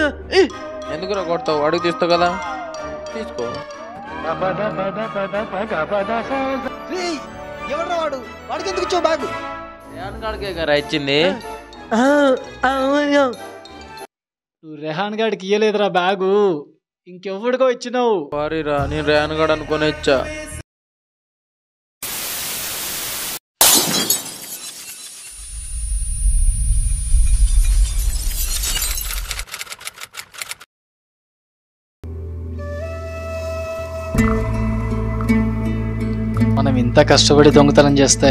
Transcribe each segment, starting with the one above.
ఎందుకు కొడతావు అడుగు తీస్తావు కదా తీసుకో ఎవడ్రా వాడు వాడికి ఎందుకు ఇచ్చావు బ్యాగ్ రేవన్ కాడికే కదా ఇచ్చింది నువ్వు రెహాన్ గాడికి ఇయ్యలేదురా బ్యాగు ఇంకెవ్వడికో ఇచ్చినావు సారీరా నేను రేవన్ గాడు అనుకుని ఇచ్చా మనం ఇంత కష్టపడి దొంగతనం చేస్తే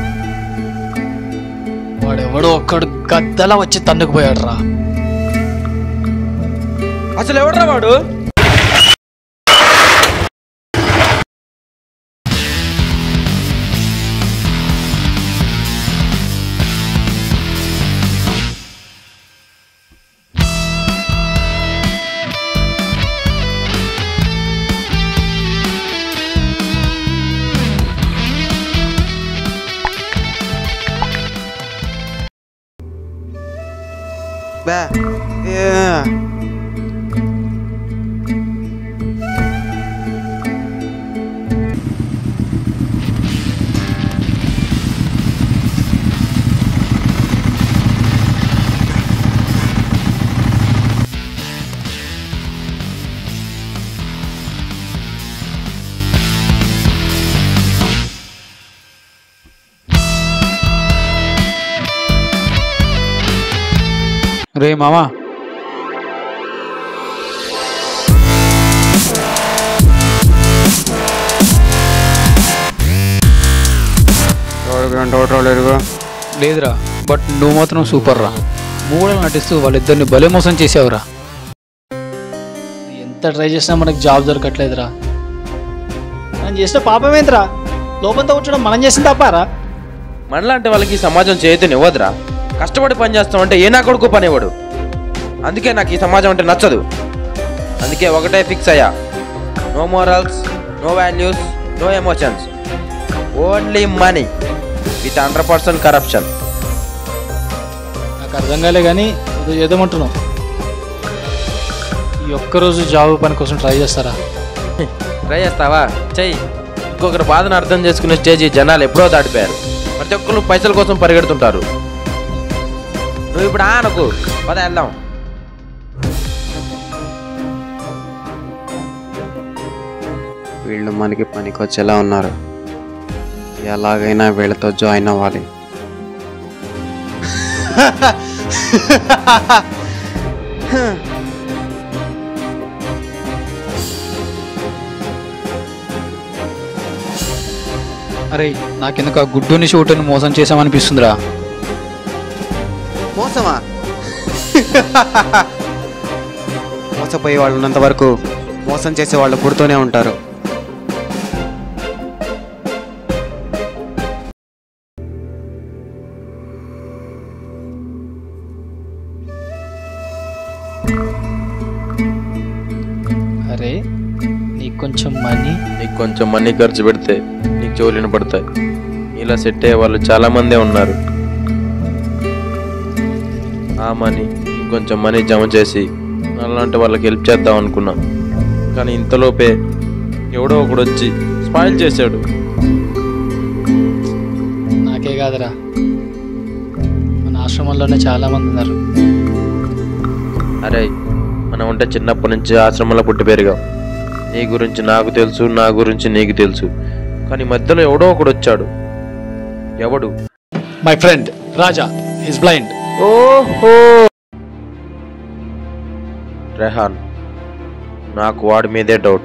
వాడెవడో ఒక్కడు గద్దలా వచ్చి తన్నుకుపోయాడు రా అసలు ఎవడ్రా వాడు బా ఏ. రే మామా లేదురా బట్ నువ్వు మాత్రం సూపర్ రా మూడలు నటిస్తూ వాళ్ళిద్దరిని భలే మోసం చేసావురా ఎంత ట్రై చేసినా మనకి జాబ్ దొరకట్లేదురా మనం చేసిన పాపమేంద్రా లోపంతో కూర్చోడం మనం చేసిన తప్పారా మనలాంటి వాళ్ళకి ఈ సమాజం చేతిని ఇవ్వదురా కష్టపడి పని చేస్తామంటే ఏ నా కొడుకు పని ఇవ్వడు అందుకే నాకు ఈ సమాజం అంటే నచ్చదు అందుకే ఒకటే ఫిక్స్ అయ్యా no morals no values no emotions only money with hundred percent corruption నాకు అర్థం కాలే కానీ ఏదో ఏదోమంటున్నావు ఈ ఒక్కరోజు జాబ్ పని కోసం ట్రై చేస్తారా ట్రై చేస్తావా చెయ్యి ఇంకొకరి బాధను అర్థం చేసుకునే స్టేజ్ ఈ జనాలు ఎప్పుడో దాటిపోయారు ప్రతి ఒక్కరు పైసల కోసం పరిగెడుతుంటారు నువ్వు ఇప్పుడు ఆ అనుకో పద వెళ్దాం వీళ్ళు మనకి పనికొచ్చేలా ఉన్నారు ఎలాగైనా వీళ్ళతో జాయిన్ అవ్వాలి అరే నాకెందుకు ఆ గుడ్డుని షూటుని మోసం చేసామనిపిస్తుందిరా మోసమా మోసపోయే వాళ్ళు ఉన్నంత వరకు మోసం చేసే వాళ్ళు పుడుతూనే ఉంటారు అరే నీకు కొంచెం మనీ నీకు కొంచెం మనీ ఖర్చు పెడితే నీకు చెవులు పడతాయి ఇలా సెట్ అయ్యే వాళ్ళు చాలా మందే ఉన్నారు ఆ మనీ ఇంకొంచెం మనీ జమ చేసి అలాంటి వాళ్ళకి హెల్ప్ చేద్దాం అనుకున్నా కానీ ఇంతలోపే ఎవడో ఒకడు వచ్చి స్పాయిల్ చేశాడు నాకే కాదురా మన ఆశ్రమంలోనే చాలా మంది ఉన్నారు అరే మనం ఉంటే చిన్నప్పటి నుంచి ఆశ్రమంలో పుట్టి పెరిగాం నీ గురించి నాకు తెలుసు నా గురించి నీకు తెలుసు కానీ మధ్యలో ఎవడో ఒకడు వచ్చాడు ఎవడు my friend Raja is blind ఓహో రెహాన్ నాకు వాడి మీదే డౌట్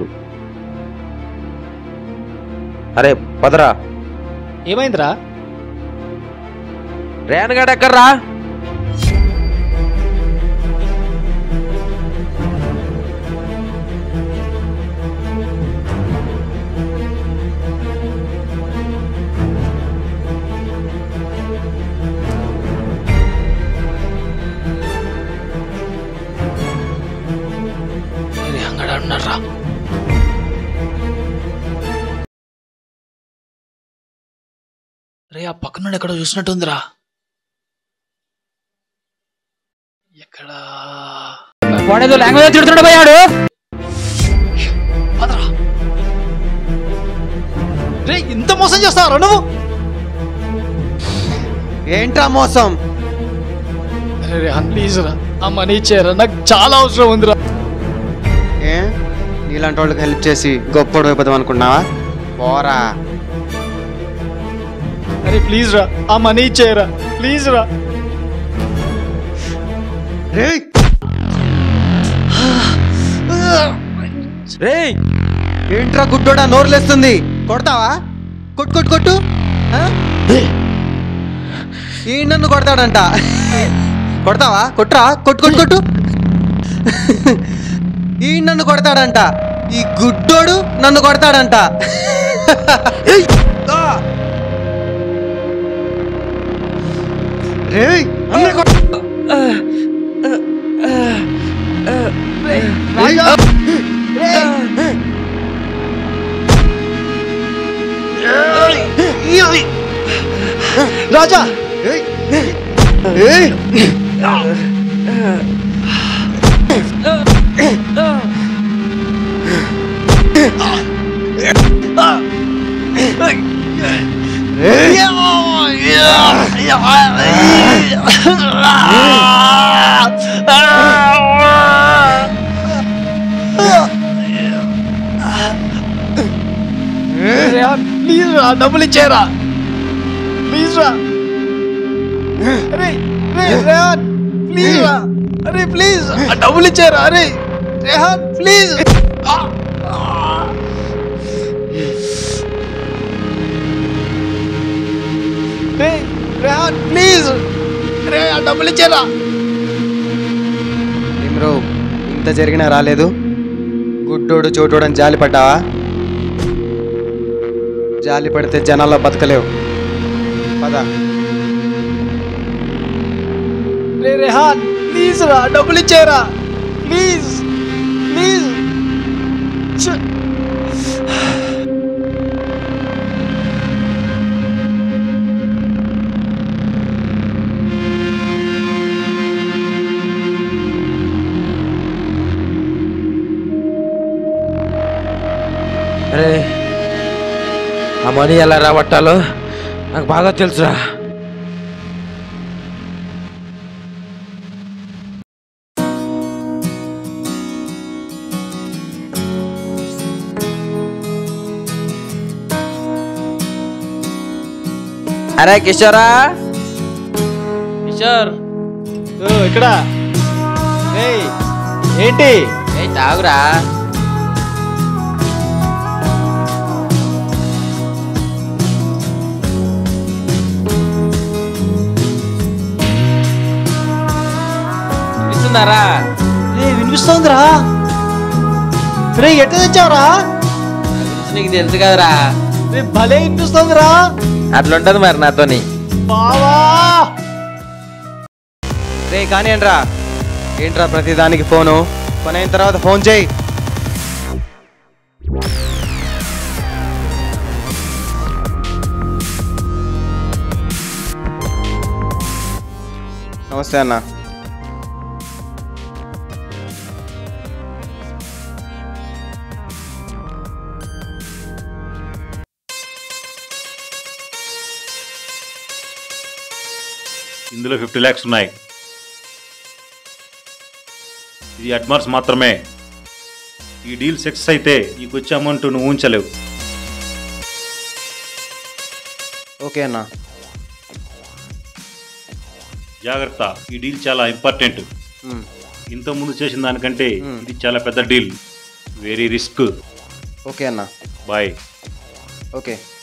అరే పదరా ఏమైందిరా రేహన్ గడ ఎక్కడ్రా అంగడ ఉన్నారా రే ఆ పక్కన ఎక్కడో చూసినట్టుందిరా ఎక్కడా వాడేదో లాంగ్వేజ్ తిడుతున్నాడు పోయాడు రే ఇంత మోసం చేస్తావరా నువ్వు ఏంట్రా మోసం అరే రేహాన్ ప్లీజ్ రా ఆ మనీ ఇచ్చారా నాకు చాలా అవసరం ఉందిరా ఏ నీలాంటి వాళ్ళకి హెల్ప్ చేసి గొప్పడు అయిపోదాం అనుకున్నావా పోరా అరే ప్లీజ్ రా ఆ మనీ ఇచ్చేయరా ప్లీజ్ రా రేయ్ రేయ్ ఏంట్రా గుడ్డోడా నోరులేస్తుంది కొడతావా కొట్టు కొట్టు కొట్టు ఆ? ఈ నన్ను కొడతాడంట కొడతావా కొట్రా కొట్టు కొట్టు కొట్టు ఈ నన్ను కొడతాడంట ఈ గుడ్డోడు నన్ను కొడతాడంట ఏయ్! ఆ! రేయ్ అన్నీ కొట్- రాజా ఏయ్! ఏయ్! రేహాన్ ప్లీజ్ రా డబ్బులు ఇచ్చేయరా ప్లీజ్ రా అరే రే రేహాన్ ప్లీజ్ రా అరే ప్లీజ్ ఆ డబ్బులు ఇచ్చేయరా అరే రేహాన్ ప్లీజ్ రే రేహాన్ ప్లీజ్ రే ఆ డబ్బులు ఇచ్చేయరా ఇమ్రో ఇంత జరిగినా రాలేదు గుడ్డోడు చోటోడు అని జాలి పడ్డావా జాలి పడితే జనాల్లో బతకలేవు పద రే రేహాన్ ప్లీజ్ రా డబ్బులు ఇచ్చేయరా ప్లీజ్ ప్లీజ్ అరే ఆ మనీ ఎలా రాబట్టాలో నాకు బాగా తెలుసురా అరే కిషోరా కిషోర్ ఓ ఇక్కడ ఏయ్ ఏంటి ఏ తాగురా వినిపిస్తుందారా రే వినిపిస్తోందిరా రే ఎట్ట తెచ్చావురా నీకు తెలుసు కదరా రే భలే వినిపిస్తోందిరా అట్లుంటది మరి నాతోని బావా రే కానివ్వండిరా ఏంట్రా ప్రతిదానికి ఫోను పని అయిన తర్వాత ఫోన్ చేయి నమస్తే అన్న ఇందులో ఫిఫ్టీ ల్యాక్స్ ఉన్నాయి ఇది అడ్వాన్స్ మాత్రమే ఈ డీల్ సక్సెస్ అయితే నీకు వచ్చే అమౌంట్ నువ్వు ఉంచలేవు ఓకే అన్న జాగ్రత్త ఈ డీల్ చాలా ఇంపార్టెంట్ ఉమ్, ఇంత ముందు చేసిన దానికంటే Hmm. ఇది చాలా పెద్ద డీల్ వెరీ రిస్క్ ఓకే అన్న బాయ్ ఓకే